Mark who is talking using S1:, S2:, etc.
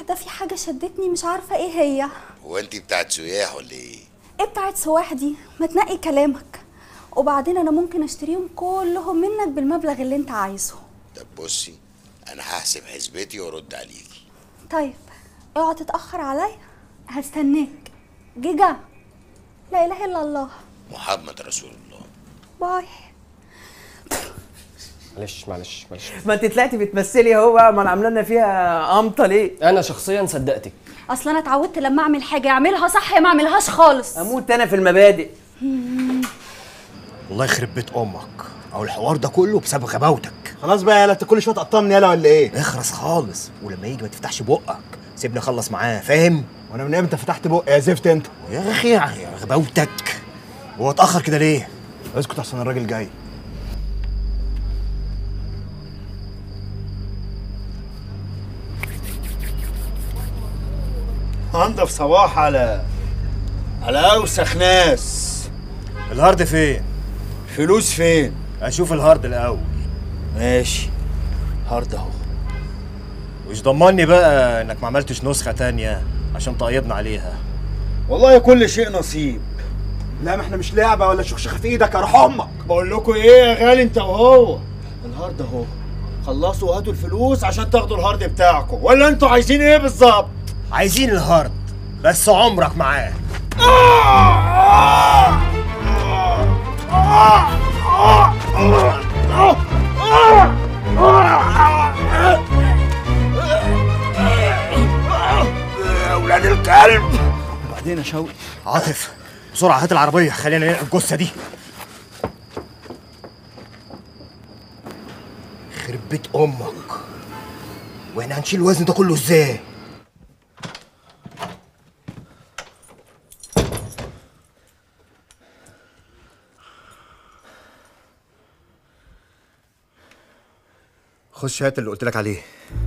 S1: واحدة في حاجة شدتني مش عارفة ايه هي
S2: هو انت بتاعت سياح ولا ايه
S1: ايه بتاعت سواح دي ما تنقي كلامك وبعدين انا ممكن اشتريهم كلهم منك بالمبلغ اللي انت عايزه
S2: طب بصي انا هحسب حسبتي وارد عليكي
S1: طيب اوعى تتأخر عليا هستناك جيجا لا اله الا الله
S2: محمد رسول الله
S1: باي
S3: معلش معلش معلش
S4: ما انت طلعتي بتمثلي اهو بقى ما انا عامله لنا فيها قمطه ليه
S3: انا شخصيا صدقتك
S1: اصل انا اتعودت لما اعمل حاجة اعملها صح يا ما اعملهاش خالص
S4: اموت انا في المبادئ
S5: الله يخرب بيت امك او الحوار ده كله بسبب غباوتك
S6: خلاص بقى يالا انت كل شويه تقطمني يالا ولا ايه؟
S5: اخرس خالص ولما يجي ما تفتحش بقك سيبني اخلص معاه فاهم
S6: وانا من امتى فتحت بقي يا زفت انت؟
S5: يا اخي يا غباوتك هو اتاخر كده ليه
S6: اسكت احسن الراجل جاي انضف صباح على على اوسخ ناس
S5: الهارد فين
S6: فلوس فين؟
S5: اشوف الهارد الاول
S6: ماشي هارد اهو
S5: وش ضمني بقى انك ما عملتش نسخه تانية عشان تقيضنا عليها
S6: والله كل شيء نصيب لا ما احنا مش لعبه ولا شخشخه في ايدك اروح امك بقول لكم ايه يا غالي انت وهو الهارد اهو خلصوا وهاتوا الفلوس عشان تاخدوا الهارد بتاعكم ولا انتوا عايزين ايه بالظبط
S5: عايزين الهارد بس عمرك معاه
S6: اولاد الكلب وبعدين يا شوقي
S5: عاطف بسرعه هات العربيه خلينا ننقل الجثه دي خرب بيت امك واحنا هنشيل الوزن ده كله ازاي خش هات اللي قلت لك عليه